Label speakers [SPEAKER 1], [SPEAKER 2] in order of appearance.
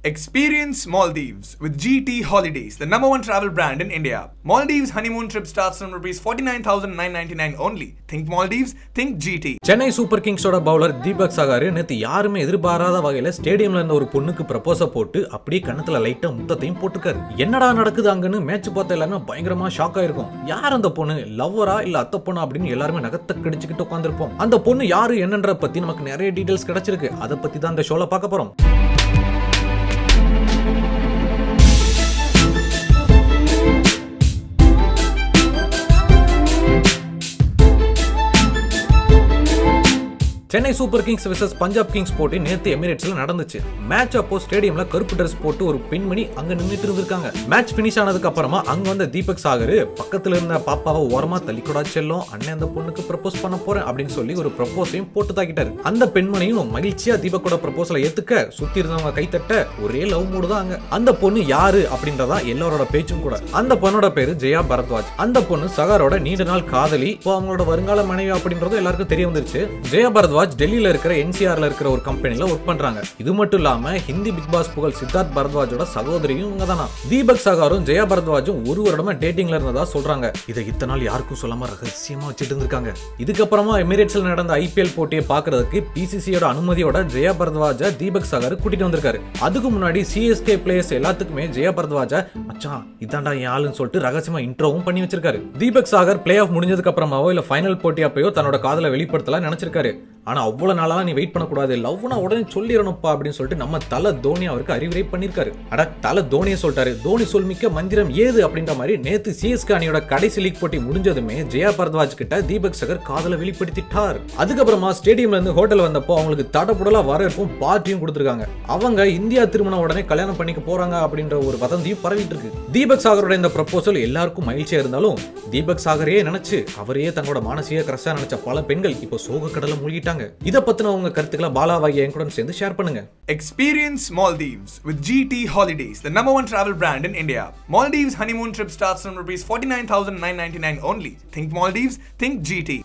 [SPEAKER 1] Experience Maldives with GT Holidays, the number one travel brand in India. Maldives honeymoon trip starts from rupees 49,999 only. Think Maldives, think GT.
[SPEAKER 2] Chennai super கிங்ஸோட bowler Deepak Chahar நேத்து யாருமே எதிர்பாராத வகையில ஸ்டேடியம்ல இருந்த ஒரு பொண்ணுக்கு ப்ரப்போஸ போட்டு அப்படியே கண்ணத்துல லைட்டா முத்தத்தையும் போட்டிருக்காரு என்னடா நடக்குது அங்கன்னு மேட்ச் பார்த்த எல்லாருமே பயங்கரமா ஷாக் ஆயிருக்கும் யார் அந்த பொண்ணு லவ்வரா இல்ல அத்த பொண்ணா அப்படின்னு எல்லாருமே நகத்தை கடிச்சுக்கிட்டு உட்காந்துருப்போம் அந்த பொண்ணு யாரு என்னன்ற பத்தி நமக்கு நிறைய டீடைல்ஸ் கிடைச்சிருக்கு அதை பத்தி தான் இந்த ஷோல பார்க்க போறோம் Chennai super kings versus Punjab kings போட்டி நேத்து எமிரேட்ஸ்ல நடந்துச்சு மேட்ச் அப்போ ஸ்டேடியம்ல கருப்பு ட்ரெஸ் போட்டு ஒரு பெண்மணி அங்க நின்னுட்டு இருந்திருக்காங்க மேட்ச் பினிஷ் ஆனதுக்கு அப்புறமா அங்க வந்த தீபக் சாகர் பக்கத்துல இருந்த பாப்பாவை ஓரமா தள்ளிக்கூடா செல்லும் அண்ணன் அந்த பொண்ணுக்கு ப்ரப்போஸ் பண்ண போறேன் அப்படின்னு சொல்லி ஒரு ப்ரப்போஸையும் போட்டு தாக்கிட்டாரு அந்த பெண்மணியும் மகிழ்ச்சியா தீபக்கோட ப்ரப்போசலை ஏத்துக்க சுத்தி இருந்தவங்க கைத்தட்ட ஒரே லவ் மூடு தான் அங்க அந்த பொண்ணு யாரு அப்படின்றதா எல்லாரோட பேச்சும் கூட அந்த பொண்ணோட பேரு ஜெயா பரத்வாஜ் அந்த பொண்ணு சகாரோட நீண்ட நாள் காதலி இப்போ அவங்களோட வருங்கால மனைவி அப்படின்றது எல்லாருக்கும் தெரிய வந்துருச்சு ஜெயா பரத்வாஜ் டெல்லியில இருக்கிற என்சிஆர்ல இருக்கிற ஒரு கம்பெனில ஒர்க் பண்றாங்க இது மட்டும் இல்லாம ஹிந்தி பிக் பாஸ் புகழ் சித்தார்த் பரத்வாஜோட சகோதரியும் இவங்க தானா தீபக் சகாரும் ஜெயா பரத்வாஜும் ஒரு வருடமா டேட்டிங்ல இருந்ததா சொல்றாங்க இதை இத்தனை நாள் யாருக்கும் சொல்லாம ரகசியமா வச்சுட்டு இருந்திருக்காங்க இதுக்கப்புறமா எமிரேட்ஸ்ல நடந்த ஐபிஎல் போட்டியை பாக்குறதுக்கு பிசிசியோட அனுமதியோட ஜெயா பரத்வாஜ தீபக் சகார் கூட்டிட்டு வந்திருக்காரு அதுக்கு முன்னாடி சிஎஸ்கே பிளேயர்ஸ் எல்லாத்துக்குமே ஜெயா பரத்வாஜ மச்சான் இதாண்டா என் ஆளுன்னு சொல்லிட்டு ரகசியமா இன்ட்ரோவும் பண்ணி வச்சிருக்காரு தீபக் சாகர் பிளே ஆஃப் முடிஞ்சதுக்கு அப்புறமாவோ இல்ல ஃபைனல் போட்டி அப்பயோ தன்னோட காதலை வெளிப்படுத்தலாம் நினைச்சிருக்காரு ஆனா அவ்வளவு நாளா நீ வெயிட் பண்ணக்கூடாது லவ்னா உடனே சொல்லிடணும்ப்பா அப்படின்னு சொல்லிட்டு நம்ம தல தோனி அவருக்கு அறிவுரை பண்ணிருக்காரு அட தல தோனியை சொல்லிட்டாரு தோனி சொல்மிக்க மந்திரம் ஏது அப்படின்ற மாதிரி நேத்து சிஎஸ்கே அணியோட கடைசி லீக் போட்டி முடிஞ்சதுமே ஜெயா பரத்வாஜ் கிட்ட தீபக் சகர் காதலை வெளிப்படுத்திட்டார் அதுக்கப்புறமா ஸ்டேடியம்ல இருந்து ஹோட்டல் வந்தப்போ அவங்களுக்கு தடப்புடலா வரவேற்பும் பார்ட்டியும் கொடுத்துருக்காங்க அவங்க இந்தியா திருமணம் உடனே கல்யாணம் பண்ணிக்க போறாங்க அப்படின்ற ஒரு வதந்தியும் பரவிட்டு இருக்கு தீபக் சாகரோட இந்த ப்ரப்போசல் எல்லாருக்கும் மகிழ்ச்சியா இருந்தாலும் தீபக் சாகரையே நினைச்சு அவரையே தன்னோட மானசீக கிரஷா நினைச்ச பல பெண்கள் இப்போ சோக கடலை மூழ்கிட்டாங்க இதை பத்தின உங்க கருத்துக்களை பாலாவாகி என் கூட சேர்ந்து ஷேர் பண்ணுங்க
[SPEAKER 1] Experience Maldives with GT Holidays, the number one travel brand in India. Maldives honeymoon trip starts from rupees 49,999 only. Think Maldives, think GT.